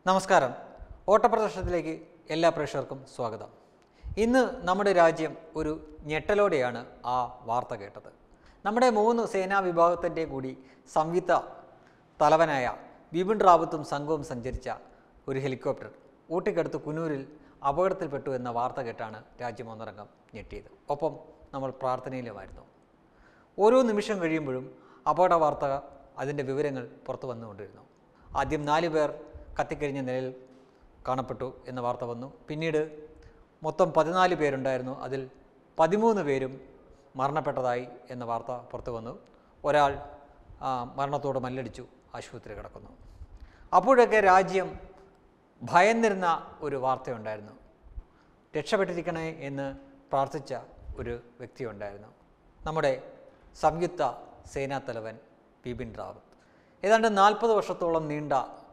നമസ്കാരം ഓട്ടപ്രദർശനത്തിലേക്ക് എല്ലാ പ്രേക്ഷകർക്കും സ്വാഗതം ഇന്ന് നമ്മുടെ രാജ്യം ഒരു ഞെട്ടലോടെയാണ് ആ വാർത്ത കേട്ടത് നമ്മുടെ മൂന്ന് സേനാ വിഭാഗത്തിൻ്റെ കൂടി സംയുക്ത തലവനായ ബിപിൻ റാവത്തും സംഘവും സഞ്ചരിച്ച ഒരു ഹെലികോപ്റ്റർ ഊട്ടിക്കടുത്ത് കുനൂരിൽ അപകടത്തിൽപ്പെട്ടു എന്ന വാർത്ത കേട്ടാണ് രാജ്യം ഒന്നടങ്കം ഞെട്ടിയത് ഒപ്പം നമ്മൾ പ്രാർത്ഥനയിലുമായിരുന്നു ഓരോ നിമിഷം കഴിയുമ്പോഴും അപകട വാർത്ത അതിൻ്റെ വിവരങ്ങൾ പുറത്തു വന്നുകൊണ്ടിരുന്നു ആദ്യം നാല് പേർ കത്തിക്കരിഞ്ഞ നിലയിൽ കാണപ്പെട്ടു എന്ന വാർത്ത വന്നു പിന്നീട് മൊത്തം പതിനാല് പേരുണ്ടായിരുന്നു അതിൽ പതിമൂന്ന് പേരും മരണപ്പെട്ടതായി എന്ന വാർത്ത പുറത്തു വന്നു ഒരാൾ ആ, മരണത്തോട് മല്ലടിച്ചു ആശുപത്രി കിടക്കുന്നു അപ്പോഴൊക്കെ രാജ്യം ഭയന്നിരുന്ന ഒരു വാർത്തയുണ്ടായിരുന്നു രക്ഷപ്പെട്ടിരിക്കണേ എന്ന് പ്രാർത്ഥിച്ച ഒരു വ്യക്തിയുണ്ടായിരുന്നു നമ്മുടെ സംയുക്ത സേനാ തലവൻ ബിപിൻ റാവത്ത് ഏതാണ്ട് നാൽപ്പത് വർഷത്തോളം നീണ്ട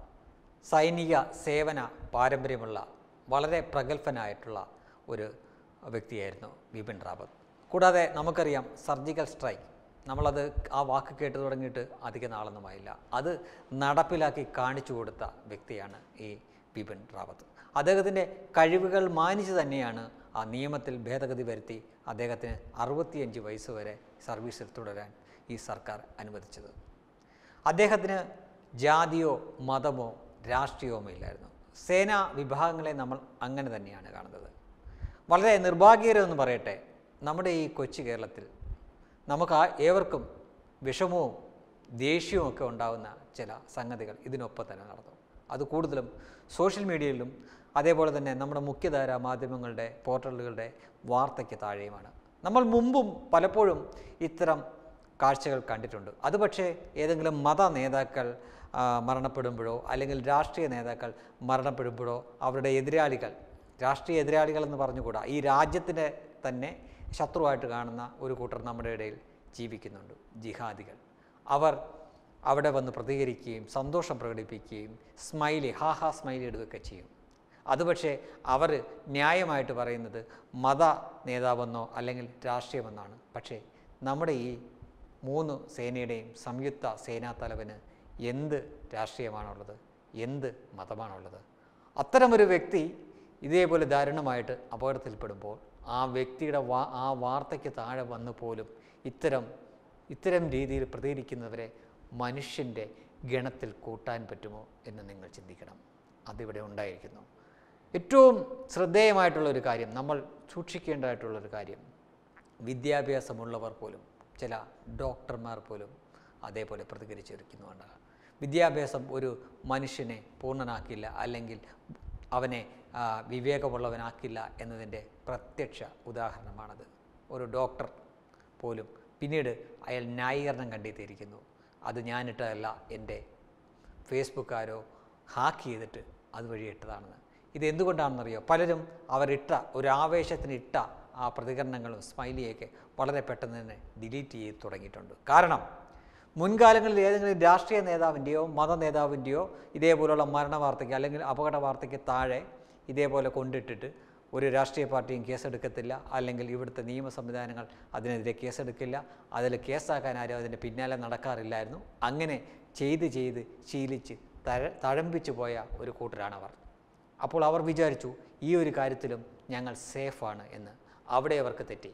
സൈനിക സേവന പാരമ്പര്യമുള്ള വളരെ പ്രഗത്ഭനായിട്ടുള്ള ഒരു വ്യക്തിയായിരുന്നു ബിപിൻ റാവത്ത് കൂടാതെ നമുക്കറിയാം സർജിക്കൽ സ്ട്രൈക്ക് നമ്മളത് ആ വാക്ക് കേട്ട് തുടങ്ങിയിട്ട് അധിക നാളൊന്നുമായില്ല അത് നടപ്പിലാക്കി കാണിച്ചു കൊടുത്ത വ്യക്തിയാണ് ഈ ബിപിൻ റാവത്ത് അദ്ദേഹത്തിൻ്റെ കഴിവുകൾ മാനിച്ച് തന്നെയാണ് ആ നിയമത്തിൽ ഭേദഗതി വരുത്തി അദ്ദേഹത്തിന് അറുപത്തിയഞ്ച് വയസ്സ് വരെ സർവീസിൽ തുടരാൻ ഈ സർക്കാർ അനുവദിച്ചത് അദ്ദേഹത്തിന് ജാതിയോ മതമോ രാഷ്ട്രീയവുമോ ഇല്ലായിരുന്നു സേനാ വിഭാഗങ്ങളെ നമ്മൾ അങ്ങനെ തന്നെയാണ് കാണുന്നത് വളരെ നിർഭാഗ്യകരമെന്ന് പറയട്ടെ നമ്മുടെ ഈ കൊച്ചു കേരളത്തിൽ നമുക്ക് ആ ഏവർക്കും വിഷമവും ദേഷ്യവും ഒക്കെ ഉണ്ടാകുന്ന ചില സംഗതികൾ ഇതിനൊപ്പം തന്നെ നടന്നു അത് കൂടുതലും സോഷ്യൽ മീഡിയയിലും അതേപോലെ തന്നെ നമ്മുടെ മുഖ്യധാര മാധ്യമങ്ങളുടെ പോർട്ടലുകളുടെ വാർത്തയ്ക്ക് താഴെയുമാണ് നമ്മൾ മുമ്പും പലപ്പോഴും ഇത്തരം കാഴ്ചകൾ കണ്ടിട്ടുണ്ട് അത് പക്ഷേ ഏതെങ്കിലും മത നേതാക്കൾ ആ, മരണപ്പെടുമ്പോഴോ അല്ലെങ്കിൽ രാഷ്ട്രീയ നേതാക്കൾ മരണപ്പെടുമ്പോഴോ അവരുടെ എതിരാളികൾ രാഷ്ട്രീയ എതിരാളികൾ എന്ന് പറഞ്ഞുകൂടാ ഈ രാജ്യത്തിൻ്റെ തന്നെ ശത്രുവായിട്ട് കാണുന്ന ഒരു കൂട്ടർ നമ്മുടെ ഇടയിൽ ജീവിക്കുന്നുണ്ട് ജിഹാദികൾ അവർ അവിടെ വന്ന് പ്രതികരിക്കുകയും സന്തോഷം പ്രകടിപ്പിക്കുകയും സ്മൈലി ഹാ ഹാ സ്മൈലി ഇടുകയൊക്കെ ചെയ്യും അത് പക്ഷേ അവർ ന്യായമായിട്ട് പറയുന്നത് മത നേതാവെന്നോ അല്ലെങ്കിൽ രാഷ്ട്രീയമെന്നാണ് പക്ഷേ നമ്മുടെ ഈ മൂന്ന് സേനയുടെയും സംയുക്ത സേനാ തലവന് എന്ത് രാഷ്ട്രീയമാണുള്ളത് എന്ത് മതമാണുള്ളത് അത്തരമൊരു വ്യക്തി ഇതേപോലെ ദാരുണമായിട്ട് അപകടത്തിൽപ്പെടുമ്പോൾ ആ വ്യക്തിയുടെ വാ ആ വാർത്തയ്ക്ക് താഴെ വന്നു പോലും ഇത്തരം ഇത്തരം രീതിയിൽ പ്രതികരിക്കുന്നവരെ മനുഷ്യൻ്റെ ഗണത്തിൽ കൂട്ടാൻ പറ്റുമോ എന്ന് നിങ്ങൾ ചിന്തിക്കണം അതിവിടെ ഉണ്ടായിരിക്കുന്നു ഏറ്റവും ശ്രദ്ധേയമായിട്ടുള്ള ഒരു കാര്യം നമ്മൾ സൂക്ഷിക്കേണ്ടതായിട്ടുള്ളൊരു കാര്യം വിദ്യാഭ്യാസമുള്ളവർ പോലും ചില ഡോക്ടർമാർ പോലും അതേപോലെ പ്രതികരിച്ചിരിക്കുന്നുണ്ട് വിദ്യാഭ്യാസം ഒരു മനുഷ്യനെ പൂർണ്ണനാക്കില്ല അല്ലെങ്കിൽ അവനെ ആ, വിവേകമുള്ളവനാക്കില്ല എന്നതിൻ്റെ പ്രത്യക്ഷ ഉദാഹരണമാണത് ഒരു ഡോക്ടർ പോലും പിന്നീട് അയാൾ ന്യായീകരണം കണ്ടെത്തിയിരിക്കുന്നു അത് ഞാനിട്ടതല്ല എൻ്റെ ഫേസ്ബുക്കാരോ ഹാക്ക് ചെയ്തിട്ട് അതുവഴി ഇട്ടതാണെന്ന് ഇത് എന്തുകൊണ്ടാണെന്നറിയോ പലരും അവരിട്ട ഒരു ആവേശത്തിന് ഇട്ട ആ പ്രതികരണങ്ങളും സ്മൈലിയൊക്കെ വളരെ പെട്ടെന്ന് തന്നെ ഡിലീറ്റ് ചെയ്ത് തുടങ്ങിയിട്ടുണ്ട് കാരണം മുൻകാലങ്ങളിൽ ഏതെങ്കിലും രാഷ്ട്രീയ നേതാവിൻ്റെയോ മത നേതാവിൻ്റെയോ ഇതേപോലുള്ള മരണ വാർത്തയ്ക്ക് അല്ലെങ്കിൽ അപകട വാർത്തയ്ക്ക് താഴെ ഇതേപോലെ കൊണ്ടിട്ടിട്ട് ഒരു രാഷ്ട്രീയ പാർട്ടിയും കേസെടുക്കത്തില്ല അല്ലെങ്കിൽ ഇവിടുത്തെ നിയമ സംവിധാനങ്ങൾ അതിനെതിരെ കേസെടുക്കില്ല അതിൽ കേസാക്കാൻ ആരും അതിൻ്റെ പിന്നാലെ നടക്കാറില്ലായിരുന്നു അങ്ങനെ ചെയ്ത് ചെയ്ത് ശീലിച്ച് തഴ തഴമ്പിച്ചു പോയ ഒരു കൂട്ടരാണവർ അപ്പോൾ അവർ വിചാരിച്ചു ഈ ഒരു കാര്യത്തിലും ഞങ്ങൾ സേഫാണ് എന്ന് അവിടെ അവർക്ക് തെറ്റി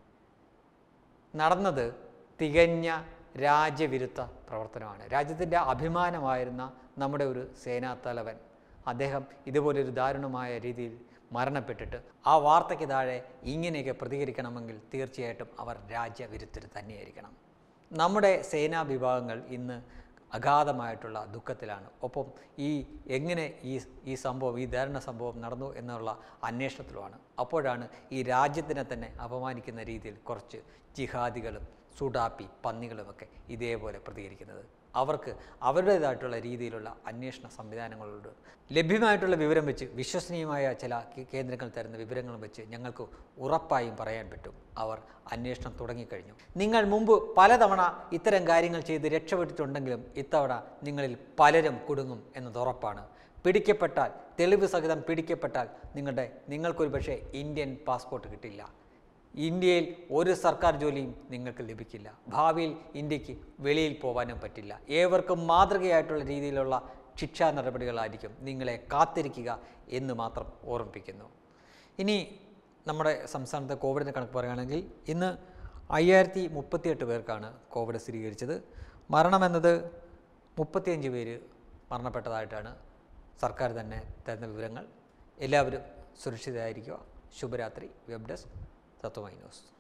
നടന്നത് തികഞ്ഞ രാജ്യവിരുദ്ധ പ്രവർത്തനമാണ് രാജ്യത്തിൻ്റെ അഭിമാനമായിരുന്ന നമ്മുടെ ഒരു സേനാ തലവൻ അദ്ദേഹം ഇതുപോലൊരു ദാരുണമായ രീതിയിൽ മരണപ്പെട്ടിട്ട് ആ വാർത്തയ്ക്ക് താഴെ ഇങ്ങനെയൊക്കെ പ്രതികരിക്കണമെങ്കിൽ തീർച്ചയായിട്ടും അവർ രാജ്യവിരുദ്ധർ തന്നെയായിരിക്കണം നമ്മുടെ സേനാ വിഭാഗങ്ങൾ ഇന്ന് അഗാധമായിട്ടുള്ള ദുഃഖത്തിലാണ് ഒപ്പം ഈ എങ്ങനെ ഈ ഈ സംഭവം ഈ ദാരുണ സംഭവം നടന്നു എന്നുള്ള അന്വേഷണത്തിലുമാണ് അപ്പോഴാണ് ഈ രാജ്യത്തിനെ തന്നെ അപമാനിക്കുന്ന രീതിയിൽ കുറച്ച് ജിഹാദികളും സുഡാപ്പി പന്നികളുമൊക്കെ ഇതേപോലെ പ്രതികരിക്കുന്നത് അവർക്ക് അവരുടേതായിട്ടുള്ള രീതിയിലുള്ള അന്വേഷണ സംവിധാനങ്ങളുണ്ട് ലഭ്യമായിട്ടുള്ള വിവരം വെച്ച് വിശ്വസനീയമായ ചില കേ- കേന്ദ്രങ്ങൾ തരുന്ന വിവരങ്ങൾ വെച്ച് ഞങ്ങൾക്ക് ഉറപ്പായും പറയാൻ പറ്റും അവർ അന്വേഷണം തുടങ്ങിക്കഴിഞ്ഞു നിങ്ങൾ മുമ്പ് പലതവണ ഇത്തരം കാര്യങ്ങൾ ചെയ്ത് രക്ഷപ്പെട്ടിട്ടുണ്ടെങ്കിലും ഇത്തവണ നിങ്ങളിൽ പലരും കുടുങ്ങും എന്നത് ഉറപ്പാണ് പിടിക്കപ്പെട്ടാൽ തെളിവ് സഹിതം പിടിക്കപ്പെട്ടാൽ നിങ്ങളുടെ നിങ്ങൾക്കൊരു പക്ഷേ ഇന്ത്യൻ പാസ്പോർട്ട് കിട്ടില്ല ഇന്ത്യയിൽ ഒരു സർക്കാർ ജോലിയും നിങ്ങൾക്ക് ലഭിക്കില്ല ഭാവിയിൽ ഇന്ത്യക്ക് വെളിയിൽ പോകാനും പറ്റില്ല ഏവർക്കും മാതൃകയായിട്ടുള്ള രീതിയിലുള്ള ശിക്ഷാ നടപടികളായിരിക്കും നിങ്ങളെ കാത്തിരിക്കുക എന്ന് മാത്രം ഓർമ്മിപ്പിക്കുന്നു ഇനി നമ്മുടെ സംസ്ഥാനത്തെ കോവിഡിൻ്റെ കണക്ക് പറയുകയാണെങ്കിൽ ഇന്ന് അയ്യായിരത്തി മുപ്പത്തിയെട്ട് പേർക്കാണ് കോവിഡ് സ്ഥിരീകരിച്ചത് മരണമെന്നത് മുപ്പത്തിയഞ്ച് പേര് മരണപ്പെട്ടതായിട്ടാണ് സർക്കാർ തന്നെ തരുന്ന വിവരങ്ങൾ എല്ലാവരും സുരക്ഷിതരായിരിക്കുക ശുഭരാത്രി വെബ് ഡെസ്ക് തത്വമൈ ന്യൂസ്